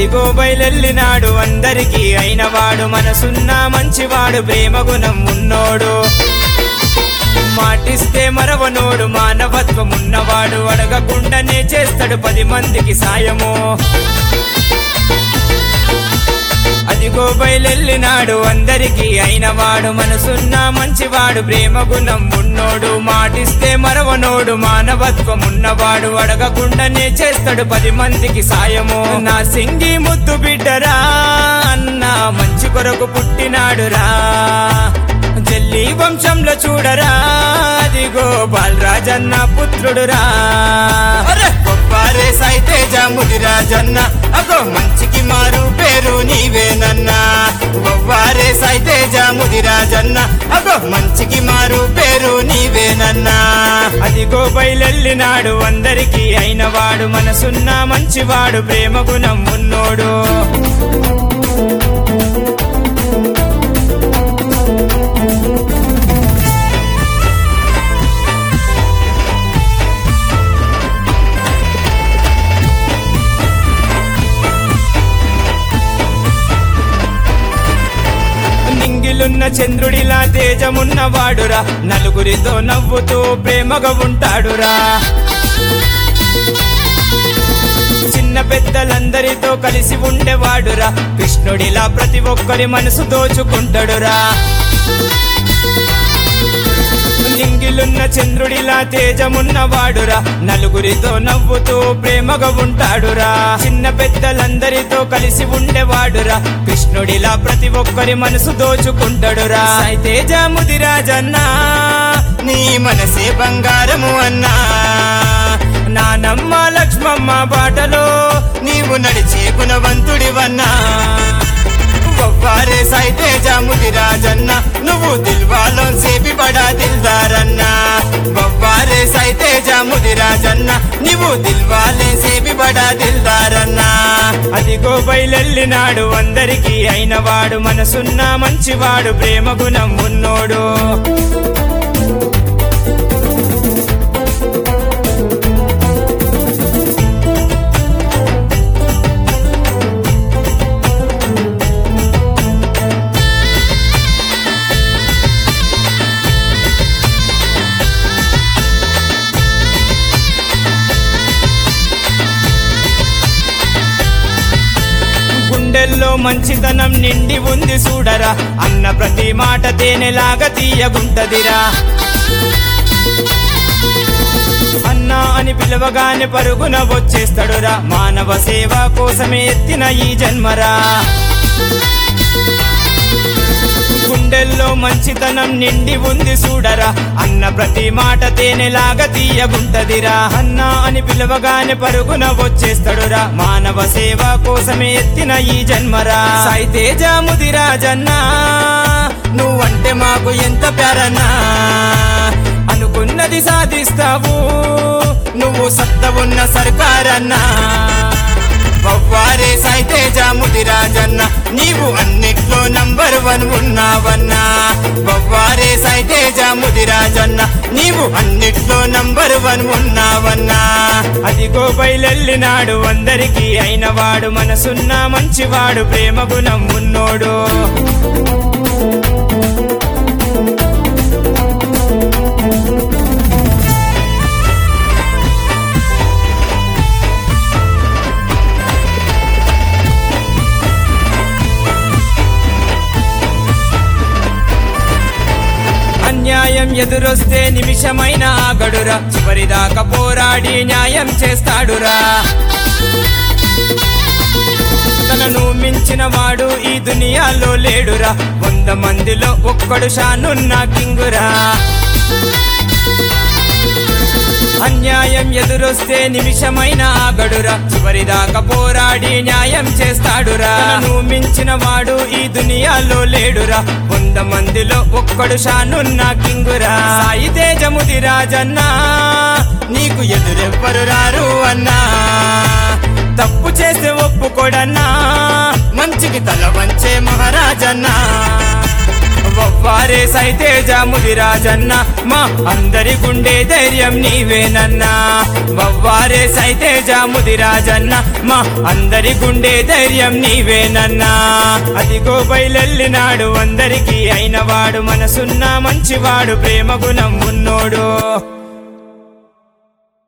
అదిగో బయలెల్లినాడు అందరికీ అయినవాడు మనసున్న మంచివాడు ప్రేమ గుణం ఉన్నోడు మాటిస్తే మరవనోడు మానవత్వం ఉన్నవాడు అడగకుండానే చేస్తాడు పది మందికి సాయము అదిగో బయలెల్లినాడు అందరికీ అయినవాడు మనసున్న మంచివాడు ప్రేమ గుణం ఉన్నోడు మాటిస్తే మరవనోడు మానవత్వం ఉన్నవాడు అడగకుండానే చేస్తాడు పది మందికి సాయము నా సింగి ముద్దు బిడ్డరా అన్న మంచి కొరకు పుట్టినాడురా జల్లి వంశంలో చూడరా అదిగో బాలరాజన్న పుత్రుడురా గొప్పారే సైతేజ ముదిరాజన్న అగో మంచికి మారు పేరు నీవేనన్నా గొవ్వారే సైతేజ ముదిరాజన్న అగో మంచికి మారు పేరు నీవేనన్నా అదిగో బయలెల్లినాడు అందరికీ అయినవాడు మనసున్న మంచివాడు ప్రేమ గుణం ఉన్నోడు నింగిలున్న చంద్రుడిలా తేజమున్నవాడురా నలుగురితో నవ్వుతూ ప్రేమగా ఉంటాడురా చిన్న పెద్దలందరితో కలిసి ఉండేవాడురా కృష్ణుడిలా ప్రతి ఒక్కరి మనసు దోచుకుంటాడురా నింగిలున్న చంద్రుడిలా తేజమున్నవాడురా నలుగురితో నవ్వుతూ ప్రేమగా ఉంటాడురా చిన్న పెద్దలందరితో కలిసి ఉండేవాడురా కృష్ణుడిలా ప్రతి ఒక్కరి మనసు దోచుకుంటాడురా తేజ ముదిరాజన్నా నీ మనసే బంగారము అన్నా నానమ్మ లక్ష్మమ్మ బాటలో నీవు నడిచే గుణవంతుడివన్నా గొవ్వారే సైతేజ ముదిరాజన్న నువ్వు దిల్వాలో సేపి బడా దిల్దారన్నా గొవ్వారే సైతేజ ముదిరాజన్న నువ్వు దిల్వాలే సేపి బడా దిల్దారన్నా అదిగో బయలెల్లినాడు అందరికీ అయినవాడు మనసున్న మంచివాడు ప్రేమ గుణం ఉన్నోడు గుండెల్లో మంచితనం నిండి ఉంది చూడరా అన్న ప్రతి మాట తేనెలాగా తీయగుంటదిరా అన్నా అని పిలవగానే పరుగున వచ్చేస్తాడురా మానవ సేవ కోసమే ఎత్తిన ఈ జన్మరా గుండెల్లో మంచితనం నిండి ఉంది చూడరా అన్న ప్రతి మాట తేనెలాగా తీయగుంటదిరా అన్నా అని పిలవగానే పరుగున వచ్చేస్తాడురా మానవ సేవ కోసమే ఎత్తిన ఈ జన్మరా సైతేజ ముదిరాజన్నా నువ్వంటే మాకు ఎంత ప్యారన్నా అనుకున్నది సాధిస్తావు నువ్వు సత్త ఉన్న సర్కారన్నా వవ్వారే సైతేజ ముదిరాజన్న నీవు అన్నిట్లో నంబర్ వన్ ఉన్నావన్నా వవ్వారే సైతేజ ముదిరాజన్న నీవు అన్నిట్లో నంబర్ వన్ ఉన్నావన్నా అదిగో బయలెల్లినాడు అందరికీ అయినవాడు మనసున్న మంచివాడు ప్రేమ గుణం ఉన్నోడు అన్యాయం ఎదురొస్తే నిమిషమైన ఆగడురా చివరిదాకా పోరాడి న్యాయం చేస్తాడురా తనను మించిన వాడు ఈ దునియాలో లేడురా వంద మందిలో ఒక్కడు షానున్న కింగురా అన్యాయం ఎదురొస్తే నిమిషమైన ఆగడురా చివరిదాకా పోరాడి న్యాయం చేస్తాడురా తనను మించిన వాడు ఈ దునియాలో లేడురా వంద మందిలో ఒక్కడు షానున్న కింగురా సాయి తేజముది రాజన్నా నీకు ఎదురెవ్వరు రారు అన్నా తప్పు చేస్తే ఒప్పుకోడన్నా మంచికి తల వంచే మహారాజన్నా వవ్వారే సైతేజ ముదిరాజన్న మా అందరి గుండె ధైర్యం నీవేనన్నా వవ్వారే సైతేజ ముదిరాజన్న మా అందరి గుండె ధైర్యం నీవేనన్నా అదిగో బయలెల్లినాడు అందరికీ అయినవాడు మనసున్న మంచివాడు ప్రేమ గుణం ఉన్నోడు